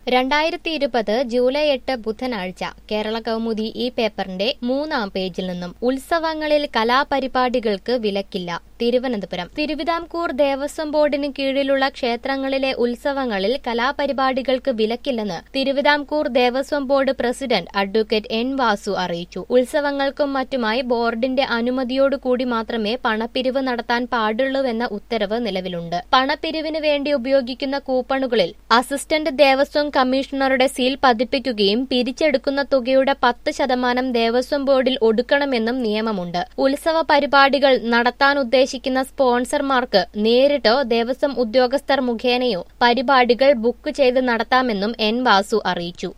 രണ്ടായിരത്തി ഇരുപത് ജൂലൈ എട്ട് ബുധനാഴ്ച കേരള കൗമുദി ഈ പേപ്പറിന്റെ മൂന്നാം പേജിൽ നിന്നും ഉത്സവങ്ങളിൽ കലാപരിപാടികൾക്ക് വിലക്കില്ല തിരുവനന്തപുരം തിരുവിതാംകൂർ ദേവസ്വം ബോർഡിന് കീഴിലുള്ള ക്ഷേത്രങ്ങളിലെ ഉത്സവങ്ങളിൽ കലാപരിപാടികൾക്ക് വിലക്കില്ലെന്ന് Thiruvithamkoor Devaswom board president advocate N Vasu അറിയിച്ചു ഉത്സവങ്ങൾക്കും മറ്റുമായി ബോർഡിന്റെ അനുമതിയോടുകൂടി മാത്രമേ പണപ്പിരിവ് നടത്താൻ പാടുള്ളൂവെന്ന ഉത്തരവ് നിലവിലുണ്ട് പണപ്പിരിവിന് വേണ്ടി ഉപയോഗിക്കുന്ന കൂപ്പണുകളിൽ അസിസ്റ്റന്റ് ദേവസ്വം കമ്മീഷണറുടെ സീൽ പതിപ്പിക്കുകയും പിരിച്ചെടുക്കുന്ന തുകയുടെ പത്ത് ശതമാനം ദേവസ്വം ബോർഡിൽ ഒടുക്കണമെന്നും നിയമമുണ്ട് ഉത്സവ പരിപാടികൾ നടത്താൻ ഉദ്ദേശിക്കുന്ന സ്പോൺസർമാർക്ക് നേരിട്ടോ ദേവസ്വം ഉദ്യോഗസ്ഥർ മുഖേനയോ പരിപാടികൾ ബുക്ക് ചെയ്ത് നടത്താമെന്നും എൻ വാസു അറിയിച്ചു